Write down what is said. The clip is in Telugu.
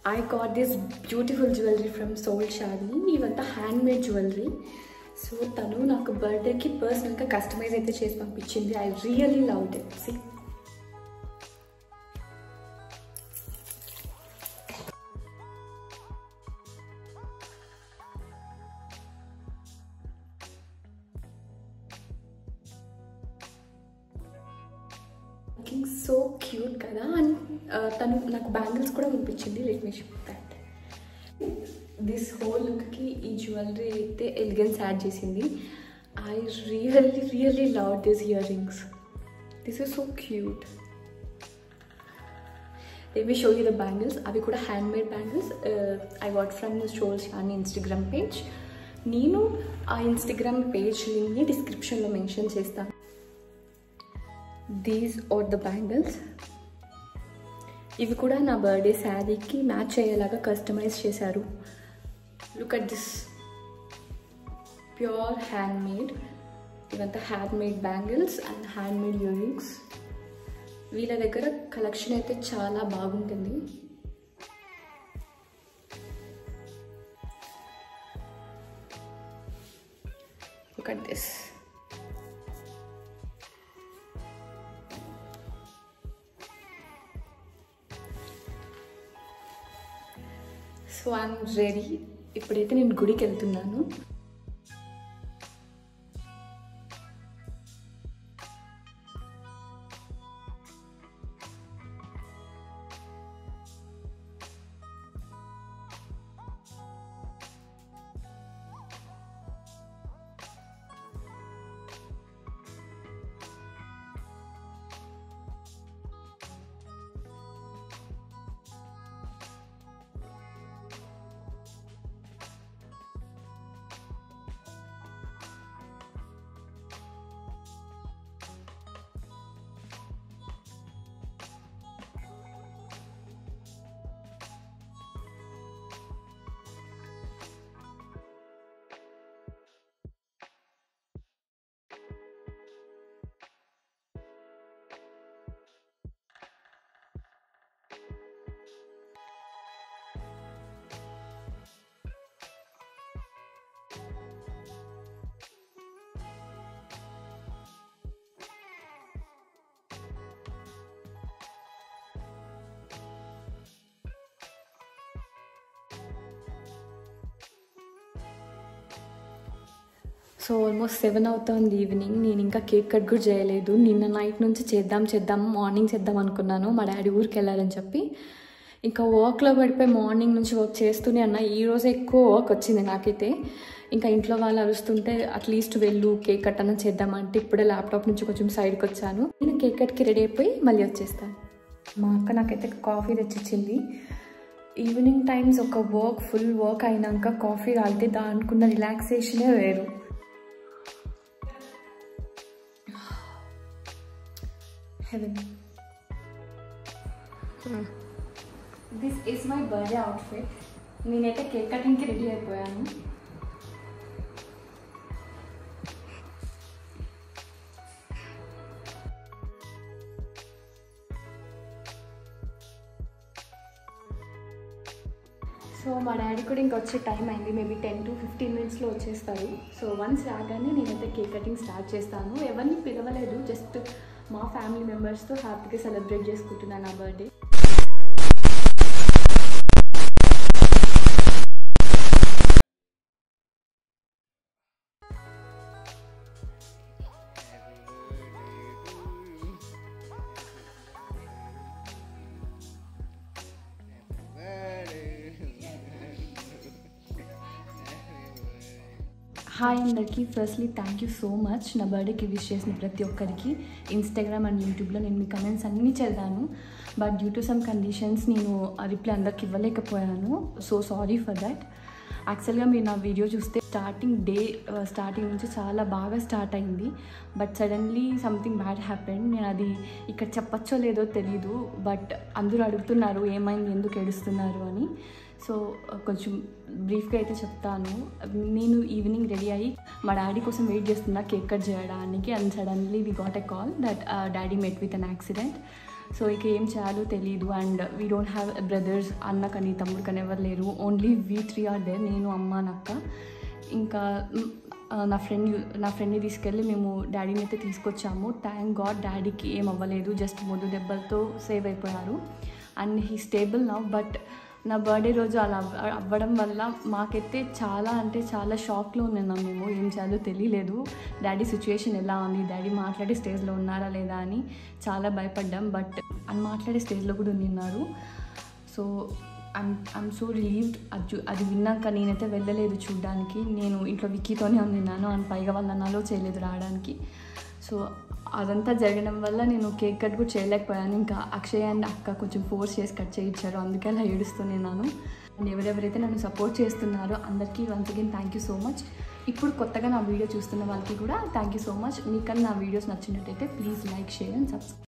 I got this beautiful jewellery from soul షాడ్ని ఇవంతా హ్యాండ్ మేడ్ జ్యువెలరీ సో తను నాకు బర్త్డేకి పర్సనల్గా కస్టమైజ్ అయితే చేసి పంపించింది I really love it see looking so cute కదా అండ్ తను నాకు బ్యాంగిల్స్ కూడా పంపించింది let me show that this whole లుక్కి ఈ జ్యువెలరీ అయితే ఎలిగెన్స్ యాడ్ చేసింది I really really love this earrings this is so cute they we show you the bangles అవి కూడా hand made bangles I what from shoals అని ఇన్స్టాగ్రామ్ పేజ్ నేను ఆ ఇన్స్టాగ్రామ్ పేజ్ లింక్ని డిస్క్రిప్షన్లో మెన్షన్ చేస్తాను దీస్ ఆర్ ద బ్యాంగిల్స్ ఇవి కూడా నా బర్త్డే శారీకి మ్యాచ్ అయ్యేలాగా కస్టమైజ్ చేశారు look at this pure hand made ఇవంతా hand made bangles and hand made earrings వీళ్ళ దగ్గర కలెక్షన్ అయితే చాలా బాగుంటుంది look at this so I'm ready ఇప్పుడైతే నేను గుడికి వెళ్తున్నాను సో ఆల్మోస్ట్ సెవెన్ అవుతుంది ఈవినింగ్ నేను ఇంకా కేక్ కట్ కూడా చేయలేదు నిన్న నైట్ నుంచి చేద్దాం చేద్దాం మార్నింగ్ చేద్దాం అనుకున్నాను మా డాడీ ఊరికి వెళ్ళాలని చెప్పి ఇంకా వర్క్లో పడిపోయి మార్నింగ్ నుంచి వర్క్ చేస్తూనే అన్న ఈ రోజు ఎక్కువ వర్క్ వచ్చింది నాకైతే ఇంకా ఇంట్లో వాళ్ళు అరుస్తుంటే అట్లీస్ట్ వెళ్ళు కేక్ కట్ అన్న చేద్దామంటే ఇప్పుడే ల్యాప్టాప్ నుంచి కొంచెం సైడ్కి వచ్చాను నేను కేక్ కట్కి రెడీ అయిపోయి మళ్ళీ వచ్చేస్తాను మా అక్క నాకైతే కాఫీ తెచ్చిచ్చింది ఈవినింగ్ టైమ్స్ ఒక వర్క్ ఫుల్ వర్క్ అయినాక కాఫీ తాగితే దానికున్న రిలాక్సేషనే వేరు heaven this is my birthday outfit నేనైతే కేక్ కటింగ్కి రెడీ అయిపోయాను సో మా డాడీ కూడా ఇంకా వచ్చే టైం అయింది మేబీ టెన్ టు ఫిఫ్టీన్ మినిట్స్లో వచ్చేస్తారు సో వన్స్ రాగానే నేనైతే కేక్ కటింగ్ స్టార్ట్ చేస్తాను ఎవరిని పిలవలేదు జస్ట్ మా ఫ్యామిలీ మెంబర్స్తో హ్యాపీగా సెలబ్రేట్ చేసుకుంటున్నాను నా బర్త్డే హాయ్ అందరికీ firstly thank you so much నా బర్త్డేకి విష్ చేసిన ప్రతి ఒక్కరికి ఇన్స్టాగ్రామ్ అండ్ యూట్యూబ్లో నేను మీ కమెంట్స్ అన్నీ చదివాను but due to some conditions నేను రిప్లై అందరికి ఇవ్వలేకపోయాను సో సారీ ఫర్ దట్ యాక్చువల్గా మీరు నా వీడియో చూస్తే స్టార్టింగ్ డే స్టార్టింగ్ నుంచి చాలా బాగా స్టార్ట్ అయింది but suddenly something bad happened నేను అది ఇక్కడ చెప్పచ్చో లేదో తెలీదు బట్ అందరూ అడుగుతున్నారు ఏమైంది ఎందుకు ఏడుస్తున్నారు అని సో కొంచెం బ్రీఫ్గా అయితే చెప్తాను నేను ఈవినింగ్ రెడీ అయ్యి మా డాడీ కోసం వెయిట్ చేస్తున్నా కేక్ కట్ చేయడానికి and suddenly we got a call that daddy met with an accident so ఇక ఏం చేయాలో తెలియదు and we don't have brothers అన్న కానీ తమ్ముడు కానీ ఎవరు లేరు only we three are there నేను అమ్మ నక్క ఇంకా మ్, ఆ, నా ఫ్రెండ్ నా ఫ్రెండ్ని తీసుకెళ్ళి మేము డాడీని అయితే తీసుకొచ్చాము థ్యాంక్ గాడ్ డాడీకి ఏం అవ్వలేదు జస్ట్ మొద్దు దెబ్బలతో సేవ్ అయిపోయారు and he stable now but నా బర్త్డే రోజు అలా అవ్వ- అవ్వడం వల్ల మాకైతే చాలా అంటే చాలా షాక్లో ఉన్నాం మేము ఏం చేయాలో తెలియలేదు డాడీ సిచ్యువేషన్ ఎలా ఉంది డాడీ మాట్లాడే స్టేజ్లో ఉన్నారా లేదా అని చాలా భయపడ్డాం బట్ అని మాట్లాడే స్టేజ్లో కూడా ఉన్నారు so I'm I'm so relieved అది చూ- అది విన్నాక నేనైతే వెళ్ళలేదు చూడడానికి నేను ఇంట్లో విక్కీతోనే ఉన్నాను అండ్ పైగా వాళ్ళ నాలో చేయలేదు రావడానికి సో అదంతా జరగడం వల్ల నేను కేక్ కట్ కూడా చేయలేకపోయాను ఇంకా అక్షయ్ అండ్ అక్క కొంచెం ఫోర్స్ చేసి కట్ చేయించారు అందుకే అలా ఏడుస్తున్నాను అండ్ ఎవరెవరైతే నన్ను సపోర్ట్ చేస్తున్నారో అందరికీ once again thank you so much ఇప్పుడు కొత్తగా నా వీడియో చూస్తున్న వాళ్ళకి కూడా థ్యాంక్ యూ సో మచ్ మీకు నా వీడియోస్ నచ్చినట్టయితే please like share and subscribe